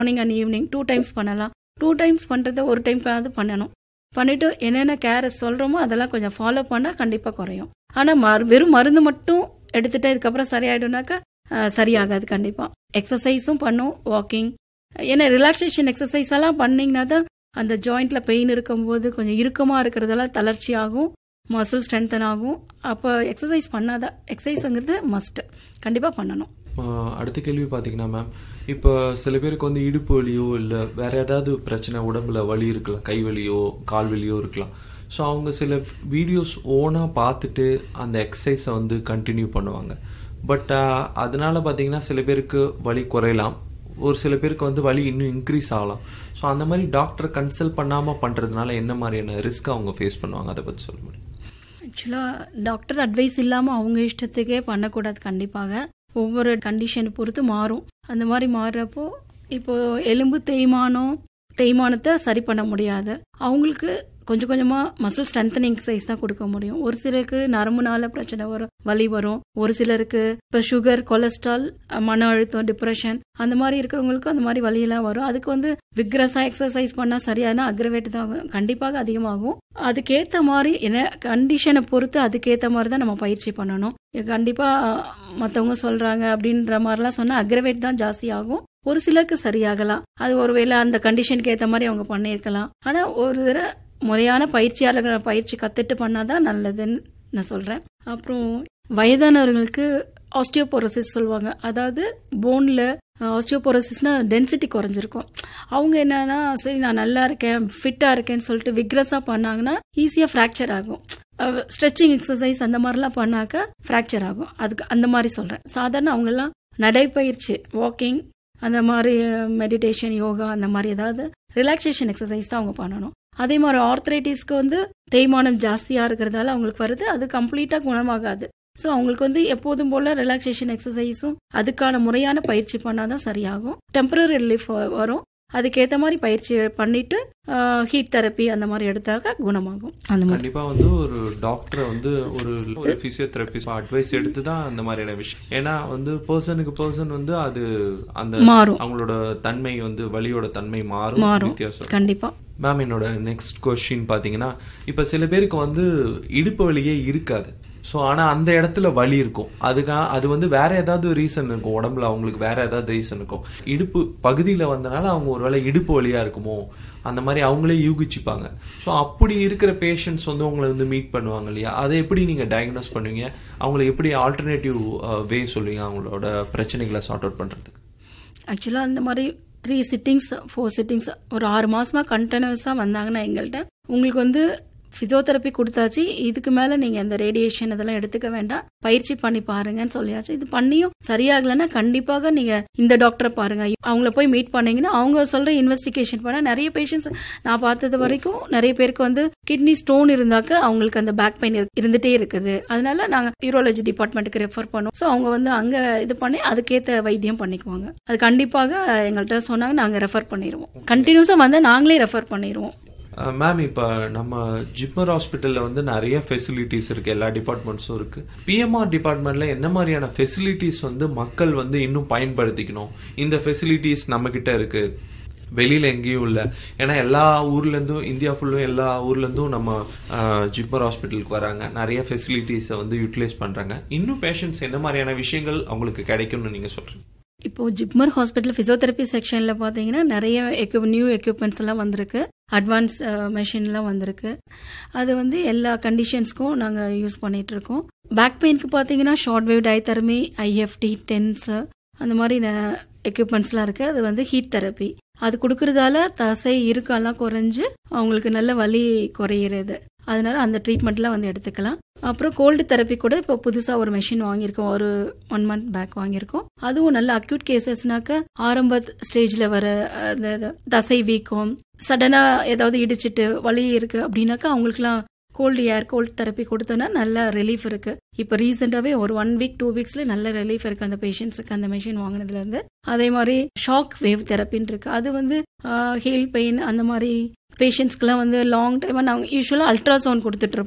Morning and evening two times பண்ணலாம் two times பண்ணுறத ஒரு டைம்க்காவது பண்ணணும் பண்ணிட்டு என்னென்ன கேர் சொல்கிறோமோ அதெல்லாம் கொஞ்சம் ஃபாலோ பண்ணால் கண்டிப்பாக குறையும் ஆனால் மரு வெறும் மருந்து மட்டும் எடுத்துட்டு இதுக்கப்புறம் சரியாயிடும்னாக்கா அஹ், சரியாகாது கண்டிப்பாக எக்ஸசைஸும் பண்ணும் வாக்கிங் ஏன்னா ரிலாக்ஸேஷன் எக்ஸசைஸ் எல்லாம் பண்ணிங்கன்னா தான் அந்த ஜாயிண்ட்ல பெயின் இருக்கும்போது கொஞ்சம் இறுக்கமாக இருக்கிறதெல்லாம் தளர்ச்சி ஆகும் மசில் ஸ்ட்ரென்தன் ஆகும் அப்போ எக்ஸசைஸ் பண்ணாதான் எக்ஸசைஸுங்கிறது மஸ்ட் கண்டிப்பாக பண்ணணும் ஆஹ் அடுத்த கேள்வி பார்த்தீங்கன்னா மேம் இப்போ சில பேருக்கு வந்து இடுப்பு வலியோ இல்லை வேற ஏதாவது பிரச்சனை உடம்புல வலி இருக்கலாம் கை வலியோ கால் வலியோ இருக்கலாம் ஸோ அவங்க சில வீடியோஸ் ஓனாக பார்த்துட்டு அந்த எக்ஸசைஸை வந்து கண்டினியூ பண்ணுவாங்க பட் அதனால பார்த்தீங்கன்னா சில பேருக்கு வலி குறையலாம் ஒரு சில பேருக்கு வந்து வலி இன்னும் இன்க்ரீஸ் ஆகலாம் ஸோ அந்த மாதிரி டாக்டர் கன்சல்ட் பண்ணாமல் பண்ணுறதுனால என்ன மாதிரியான ரிஸ்க் அவங்க ஃபேஸ் பண்ணுவாங்க அதை பற்றி சொல்ல முடியும் ஆக்சுவலாக டாக்டர் அட்வைஸ் இல்லாமல் அவங்க இஷ்டத்துக்கே பண்ணக்கூடாது கண்டிப்பாக ஒவ்வொரு கண்டிஷனை பொறுத்து மாறும் அந்த மாதிரி மாறுறப்போ இப்போ எலும்பு தேய்மானம் தேய்மானத்தை சரி பண்ண முடியாது அவங்களுக்கு கொஞ்சம் கொஞ்சமாக மசில் ஸ்ட்ரென்தனிங் எக்ஸசைஸ் தான் கொடுக்க முடியும் ஒரு சிலருக்கு நரம்புனால பிரச்சனை வரும் வலி வரும் ஒரு சிலருக்கு இப்போ சுகர் கொலஸ்ட்ரால் மன அழுத்தம் டிப்ரெஷன் அந்த மாதிரி இருக்கிறவங்களுக்கு அந்த மாதிரி வலியெல்லாம் வரும் அதுக்கு வந்து விக்ரஸா எக்ஸசைஸ் பண்ணால் சரியான அக்ரவேட் தான் ஆகும். கண்டிப்பாக அதிகமாகும் அதுக்கேற்ற மாதிரி என்ன கண்டிஷனை பொறுத்து அதுக்கேற்ற மாதிரி தான் நம்ம பயிற்சி பண்ணணும் கண்டிப்பாக மற்றவங்க சொல்கிறாங்க அப்படின்ற மாதிரிலாம் சொன்னால் அக்ரவேட் தான் ஜாஸ்தி ஆகும் ஒரு சிலருக்கு சரியாகலாம் அது ஒருவேளை அந்த கண்டிஷனுக்கு ஏற்ற மாதிரி அவங்க பண்ணியிருக்கலாம் ஆனால் ஒரு தடவை முறையான பயிற்சியாளர்களை பயிற்சி கற்றுட்டு பண்ணாதான் நல்லதுன்னு நான் சொல்கிறேன் அப்புறம் வயதானவர்களுக்கு ஆஸ்டியோபோரோசிஸ் சொல்லுவாங்க அதாவது போனில் ஆஸ்டியோபோரோசிஸ்னா டென்சிட்டி குறைஞ்சிருக்கும் அவங்க என்னன்னா சரி நான் நல்லா இருக்கேன் ஃபிட்டாக இருக்கேன்னு சொல்லிட்டு விக்ரஸாக பண்ணாங்கன்னா ஈஸியாக ஃப்ராக்சர் ஆகும் ஸ்ட்ரெச்சிங் எக்ஸசைஸ் அந்த மாதிரிலாம் பண்ணாக்க ஃப்ராக்சர் ஆகும் அதுக்கு அந்த மாதிரி சொல்கிறேன் சாதாரண அவங்கெல்லாம் நடைப்பயிற்சி வாக்கிங் அந்த மாதிரி மெடிடேஷன் யோகா அந்த மாதிரி ஏதாவது ரிலாக்ஸேஷன் எக்ஸசைஸ் தான் அவங்க பண்ணணும் அதே மாதிரி ஆர்த்ரைட்டிஸ்க்கு வந்து தேய்மானம் ஜாஸ்தியாக இருக்கிறதால அவங்களுக்கு வருது அது கம்ப்ளீட்டாக குணமாகாது ஸோ அவங்களுக்கு வந்து எப்போதும் போல ரிலாக்ஸேஷன் எக்ஸசைஸும் அதுக்கான முறையான பயிற்சி பண்ணாதான் சரியாகும் டெம்பரரி ரிலீஃப் வரும் அதுக்கேற்ற மாதிரி பயிற்சி பண்ணிட்டு ஹீட் தெரப்பி அந்த மாதிரி எடுத்தாக்க குணமாகும் அந்த மாதிரி கண்டிப்பா வந்து ஒரு டாக்டரை வந்து ஒரு ஒரு பிசியோதெரபிஸ்ட் அட்வைஸ் எடுத்து தான் அந்த மாதிரியான விஷயம் ஏன்னா வந்து பர்சனுக்கு பர்சன் வந்து அது அந்த மாறும் அவங்களோட தன்மை வந்து வலியோட தன்மை மாறும் மாறும் வித்தியாசம் கண்டிப்பா மேம் என்னோட நெக்ஸ்ட் கொஸ்டின் பார்த்தீங்கன்னா இப்போ சில பேருக்கு வந்து இடுப்பு வலியே இருக்காது ஸோ ஆனால் அந்த இடத்துல வலி இருக்கும் அதுக்காக அது வந்து வேற ஏதாவது ரீசன் இருக்கும் உடம்புல அவங்களுக்கு வேற ஏதாவது ரீசன் இருக்கும் இடுப்பு பகுதியில் வந்தனால அவங்க ஒருவேளை இடுப்பு வலியா இருக்குமோ அந்த மாதிரி அவங்களே யூகிச்சுப்பாங்க ஸோ அப்படி இருக்கிற பேஷண்ட்ஸ் வந்து உங்களை வந்து மீட் பண்ணுவாங்க இல்லையா அதை எப்படி நீங்கள் டயக்னோஸ் பண்ணுவீங்க அவங்களுக்கு எப்படி ஆல்டர்னேட்டிவ் வே சொல்லுவீங்க அவங்களோட பிரச்சனைகளை சார்ட் அவுட் பண்ணுறதுக்கு ஆக்சுவலாக அந்த மாதிரி த்ரீ சிட்டிங்ஸ் ஃபோர் சிட்டிங்ஸ் ஒரு ஆறு மாசமா கண்டினியூஸாக வந்தாங்கன்னா எங்கள்கிட்ட உங்களுக்கு வந்து ஃபிசியோதெரப்பி கொடுத்தாச்சு இதுக்கு மேலே நீங்கள் அந்த ரேடியேஷன் இதெல்லாம் எடுத்துக்க வேண்டாம் பயிற்சி பண்ணி பாருங்கன்னு சொல்லியாச்சு இது பண்ணியும் சரியாகலைன்னா கண்டிப்பாக நீங்கள் இந்த டாக்டரை பாருங்க அவங்கள போய் மீட் பண்ணீங்கன்னா அவங்க சொல்கிற இன்வெஸ்டிகேஷன் பண்ண நிறைய பேஷண்ட்ஸ் நான் பார்த்தது வரைக்கும் நிறைய பேருக்கு வந்து கிட்னி ஸ்டோன் இருந்தாக்க அவங்களுக்கு அந்த பேக் பெயின் இருந்துட்டே இருக்குது அதனால நாங்கள் யூரோலஜி டிபார்ட்மெண்ட்டுக்கு ரெஃபர் பண்ணோம் ஸோ அவங்க வந்து அங்கே இது பண்ணி அதுக்கேற்ற வைத்தியம் பண்ணிக்குவாங்க அது கண்டிப்பாக எங்கள்கிட்ட சொன்னாங்க நாங்கள் ரெஃபர் பண்ணிடுவோம் கண்டினியூஸாக வந்து நாங்களே ரெஃபர் பண்ணிடுவோம் மேம் இப்போ நம்ம ஜிப்மர் ஹாஸ்பிட்டலில் வந்து நிறைய ஃபெசிலிட்டிஸ் இருக்குது எல்லா டிபார்ட்மெண்ட்ஸும் இருக்குது பிஎம்ஆர் டிபார்ட்மெண்ட்டில் என்ன மாதிரியான ஃபெசிலிட்டிஸ் வந்து மக்கள் வந்து இன்னும் பயன்படுத்திக்கணும் இந்த ஃபெசிலிட்டிஸ் நம்மக்கிட்ட இருக்குது வெளியில் எங்கேயும் இல்லை ஏன்னா எல்லா ஊர்லேருந்தும் இந்தியா ஃபுல்லும் எல்லா ஊர்லேருந்தும் நம்ம ஜிப்மர் ஹாஸ்பிட்டலுக்கு வராங்க நிறைய ஃபெசிலிட்டிஸை வந்து யூட்டிலைஸ் பண்ணுறாங்க இன்னும் பேஷண்ட்ஸ் என்ன மாதிரியான விஷயங்கள் அவங்களுக்கு கிடைக்கும்னு நீங்கள் சொல்கிறீங்க இப்போ ஜிப்மர் ஹாஸ்பிட்டல் ஃபிசியோதெரப்பி செக்ஷனில் பார்த்தீங்கன்னா நிறைய எக்யூப் நியூ எக்யூப்மெண்ட்ஸ் எல்லாம் வந்திருக்கு அட்வான்ஸ் மெஷின்லாம் வந்திருக்கு அது வந்து எல்லா கண்டிஷன்ஸ்க்கும் நாங்கள் யூஸ் பண்ணிட்டு இருக்கோம் பேக் பெயினுக்கு பார்த்தீங்கன்னா short wave diathermy IFT TENS அந்த மாதிரி எக்யூப்மெண்ட்ஸ்லாம் இருக்கு அது வந்து ஹீட் தெரப்பி அது கொடுக்கறதால தசை இருக்கெல்லாம் குறைஞ்சு அவங்களுக்கு நல்ல வலி குறையிறது அதனால அந்த ட்ரீட்மெண்ட்லாம் வந்து எடுத்துக்கலாம் அப்புறம் கோல்டு தெரப்பி கூட இப்போ புதுசாக ஒரு மெஷின் வாங்கியிருக்கோம் ஒரு ஒன் மந்த் பேக் வாங்கியிருக்கோம் அதுவும் நல்ல அக்யூட் கேசஸ்னாக்க ஆரம்ப ஸ்டேஜில் வர அந்த தசை வீக்கம் சடனாக ஏதாவது இடிச்சிட்டு வலி இருக்கு அப்படின்னாக்கா அவங்களுக்குலாம் கோல்டு ஏர் கோல்டு தெரப்பி கொடுத்தோன்னா நல்ல ரிலீஃப் இருக்கு இப்போ ரீசெண்டாகவே ஒரு ஒன் வீக் டூ வீக்ஸ்ல நல்ல ரிலீஃப் இருக்கு அந்த பேஷண்ட்ஸுக்கு அந்த மெஷின் வாங்கினதுல இருந்து அதே மாதிரி ஷாக் வேவ் தெரப்பின்னு இருக்கு அது வந்து ஹீல் பெயின் அந்த மாதிரி பேஷண்ட்ஸ்க்குலாம் வந்து லாங் டைமாக நாங்கள் யூஸ்வலாக அல்ட்ராசவுண்ட் கொடுத்துட்டு இருப்போம்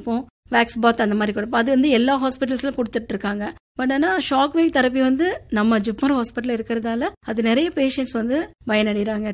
வேக்ஸ் பாத் அந்த மாதிரி கொடுப்போம் அது வந்து எல்லா ஹாஸ்பிட்டல்ஸ்ல கொடுத்துட்டு இருக்காங்க பட் ஆனால் ஷாக் வேவ் தெரப்பி வந்து நம்ம ஜிப்மர் ஹாஸ்பிட்டல் இருக்கிறதால அது நிறைய பேஷண்ட்ஸ் வந்து பயனடைகிறாங்க